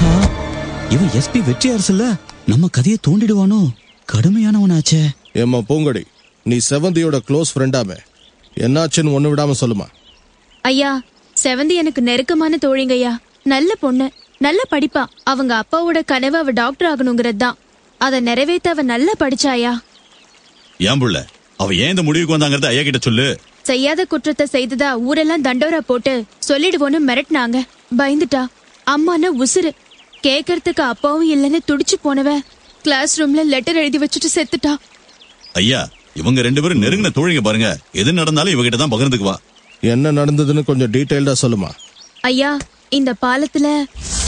ஆஹா இவன் எஸ்பி வெற்றி அரசுல நம்ம கதையை தோண்டிடுவானோ கடுமையானவனாச்சே ஏம்மா பூங்கொடி நீ செவந்தியோட க்ளோஸ் ஃப்ரெண்டாமே என்னாச்சுன்னு ஒண்ணு விடாம சொல்லுமா ஐயா செவந்தி எனக்கு நெருக்கமான தோழிங்கய்யா நல்ல பொண்ணு நல்ல படிப்பா அவங்க அப்பாவோட கனவு அவ டாக்டர் ஆகணுங்கிறது தான் அதை நிறைவேத்த அவ நல்லா படிச்சாயா ஏன் புள்ள அவ ஏன் இந்த முடிவுக்கு வந்தாங்கறத ஐயா கிட்ட சொல்லு செய்யாத குற்றத்தை செய்ததா ஊரெல்லாம் தண்டோரா போட்டு சொல்லிடுவோன்னு மிரட்டினாங்க பயந்துட்டா அம்மானா உசுரு கேக்கறதுக்கு அப்பாவும் இல்லைன்னு துடிச்சு போனவ கிளாஸ் ரூம்ல லெட்டர் எழுதி வச்சுட்டு செத்துட்டா ஐயா இவங்க ரெண்டு பேரும் நெருங்கின தோழிங்க பாருங்க எது நடந்தாலும் இவகிட்ட தான் பகிர்ந்துக்குவா என்ன நடந்ததுன்னு கொஞ்சம் டீட்டெயில்டா சொல்லுமா ஐயா இந்த பாலத்துல